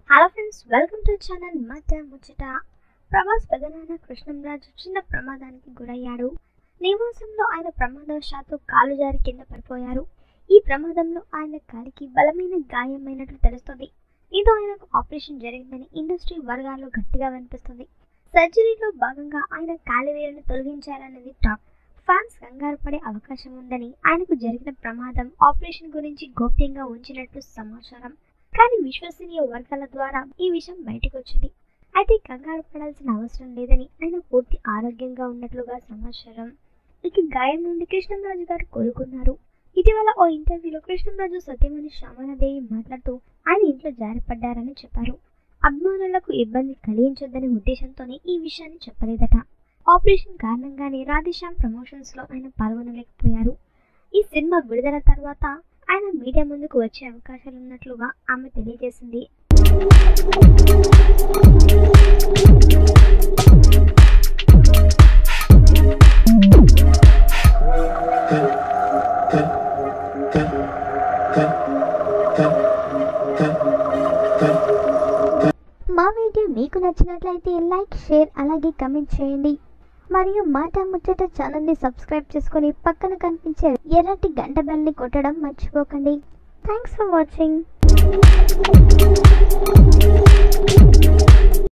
hello friends welcome to channel మధ్య ముచ్చట ప్రభాస్ పెదనాన్న కృష్ణంరాజు చిన్న ప్రమాదానికి గురయ్యాడు నివాసంలో ఆయన ప్రమాదవశాత్తు కాలు జారి కింద పడిపోయారు ఈ ప్రమాదంలో ఆయన కాలికి బలమైన గాయమైనట్లు తెలుస్తుంది దీంతో ఆయనకు ఆపరేషన్ జరిగిందని ఇండస్ట్రీ వర్గాల్లో గట్టిగా వినిపిస్తుంది సర్జరీలో భాగంగా ఆయన కాలివేలును తొలగించారన్నది టాక్ ఫ్యాన్స్ కంగారు పడే అవకాశం ఉందని ఆయనకు జరిగిన ప్రమాదం ఆపరేషన్ గురించి గోప్యంగా ఉంచినట్లు సమాచారం కానీ విశ్వసనీయ వర్గాల ద్వారా ఈ విషయం బయటకు వచ్చింది అయితే కంగారు పడాల్సిన అవసరం లేదని ఆయన పూర్తి ఆరోగ్యంగా ఉన్నట్లుగా సమాచారం ఇక గాయం నుండి కృష్ణంరాజు గారు కోలుకున్నారు ఇటీవల ఓ ఇంటర్వ్యూలో కృష్ణంరాజు సత్యమణి శ్యామలాదేవి మాట్లాడుతూ ఆయన ఇంట్లో జారిపడ్డారని చెప్పారు అభిమానులకు ఇబ్బంది కలిగించొద్దనే ఉద్దేశంతోనే ఈ విషయాన్ని చెప్పలేదట ఆపరేషన్ కారణంగానే రాధేశ్యామ్ ప్రమోషన్స్ లో ఆయన పాల్గొనలేకపోయారు ఈ సినిమా విడుదల తర్వాత ఆయన మీడియా ముందుకు వచ్చే అవకాశాలు ఉన్నట్లుగా ఆమె తెలియజేసింది మా వీడియో మీకు నచ్చినట్లయితే లైక్ షేర్ అలాగే కమెంట్ చేయండి మరియు మాట ముచ్చట ఛానల్ని సబ్స్క్రైబ్ చేసుకొని పక్కన కనిపించే ఎర్రటి గంట బెల్ని కొట్టడం మర్చిపోకండి థ్యాంక్స్ ఫర్ వాచింగ్